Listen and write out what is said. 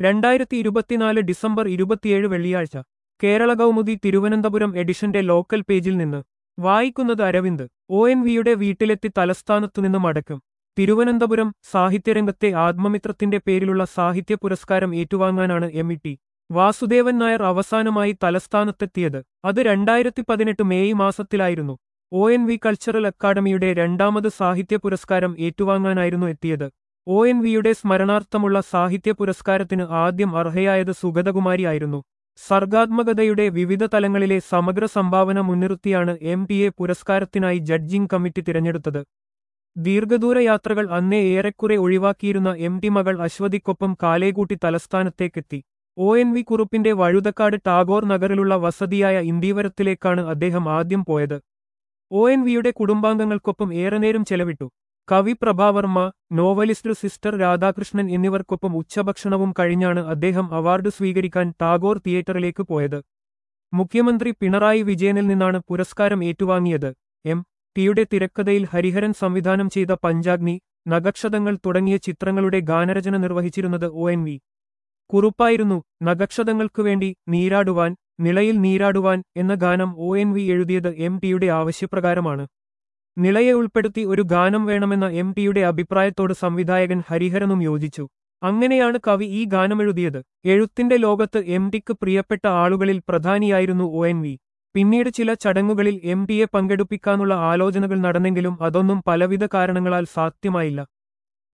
രണ്ടായിരത്തി ഇരുപത്തിനാല് ഡിസംബർ ഇരുപത്തിയേഴ് വെള്ളിയാഴ്ച കേരള കൗമുദി തിരുവനന്തപുരം എഡിഷന്റെ ലോക്കൽ പേജിൽ നിന്ന് വായിക്കുന്നത് അരവിന്ദ് ഒ എൻ വിയുടെ വീട്ടിലെത്തി തലസ്ഥാനത്തുനിന്ന് മടക്കും തിരുവനന്തപുരം സാഹിത്യരംഗത്തെ ആത്മമിത്രത്തിന്റെ പേരിലുള്ള സാഹിത്യ പുരസ്കാരം ഏറ്റുവാങ്ങാനാണ് M E T Vasudevan Nair അവസാനമായി തലസ്ഥാനത്തെത്തിയത് അത് രണ്ടായിരത്തി പതിനെട്ട് മേയ് മാസത്തിലായിരുന്നു ഒ എൻ വി കൾച്ചറൽ അക്കാദമിയുടെ രണ്ടാമത് സാഹിത്യ പുരസ്കാരം ഏറ്റുവാങ്ങാനായിരുന്നു എത്തിയത് ഒ എൻ വിയുടെ സ്മരണാർത്ഥമുള്ള സാഹിത്യ പുരസ്കാരത്തിന് ആദ്യം അർഹയായത് സുഗതകുമാരിയായിരുന്നു സർഗാത്മകതയുടെ വിവിധ തലങ്ങളിലെ സമഗ്ര സംഭാവന മുൻനിർത്തിയാണ് എം ടിയെ പുരസ്കാരത്തിനായി ജഡ്ജിംഗ് കമ്മിറ്റി തിരഞ്ഞെടുത്തത് ദീർഘദൂര യാത്രകൾ അന്നേ ഏറെക്കുറെ ഒഴിവാക്കിയിരുന്ന എം ടി മകൾ അശ്വതിക്കൊപ്പം കാലേകൂട്ടി തലസ്ഥാനത്തേക്കെത്തി ഒ എൻ വി കുറുപ്പിന്റെ വഴുതക്കാട് ടാഗോർ നഗറിലുള്ള വസതിയായ ഇന്ദീവരത്തിലേക്കാണ് അദ്ദേഹം ആദ്യം പോയത് ഒ എൻ വിയുടെ കുടുംബാംഗങ്ങൾക്കൊപ്പം ഏറെ നേരം ചെലവിട്ടു കവി പ്രഭാവർമ്മ നോവലിസ്റ്റ് സിസ്റ്റർ രാധാകൃഷ്ണൻ എന്നിവർക്കൊപ്പം ഉച്ചഭക്ഷണവും കഴിഞ്ഞാണ് അദ്ദേഹം അവാർഡ് സ്വീകരിക്കാൻ ടാഗോർ തിയേറ്ററിലേക്ക് പോയത് മുഖ്യമന്ത്രി പിണറായി വിജയനിൽ നിന്നാണ് പുരസ്കാരം ഏറ്റുവാങ്ങിയത് എം ടിയുടെ തിരക്കഥയിൽ ഹരിഹരൻ സംവിധാനം ചെയ്ത പഞ്ചാഗ്നി നഗക്ഷതങ്ങൾ തുടങ്ങിയ ചിത്രങ്ങളുടെ ഗാനരചന നിർവഹിച്ചിരുന്നത് ഒ എൻ വി കുറുപ്പായിരുന്നു നഗക്ഷതങ്ങൾക്കുവേണ്ടി നീരാടുവാൻ നിളയിൽ നീരാടുവാൻ എന്ന ഗാനം ഒ എൻ വി എഴുതിയത് എം ടിയുടെ ആവശ്യപ്രകാരമാണ് നിളയെ ഉൾപ്പെടുത്തി ഒരു ഗാനം വേണമെന്ന എം ടിയുടെ അഭിപ്രായത്തോട് സംവിധായകൻ ഹരിഹരനും യോജിച്ചു അങ്ങനെയാണ് കവി ഈ ഗാനമെഴുതിയത് എഴുത്തിന്റെ ലോകത്ത് എം ടിക്ക് പ്രിയപ്പെട്ട ആളുകളിൽ പ്രധാനിയായിരുന്നു ഒ എൻ വി പിന്നീട് ചില ചടങ്ങുകളിൽ എം ടിയെ പങ്കെടുപ്പിക്കാനുള്ള ആലോചനകൾ നടന്നെങ്കിലും അതൊന്നും പലവിധ കാരണങ്ങളാൽ സാധ്യമായില്ല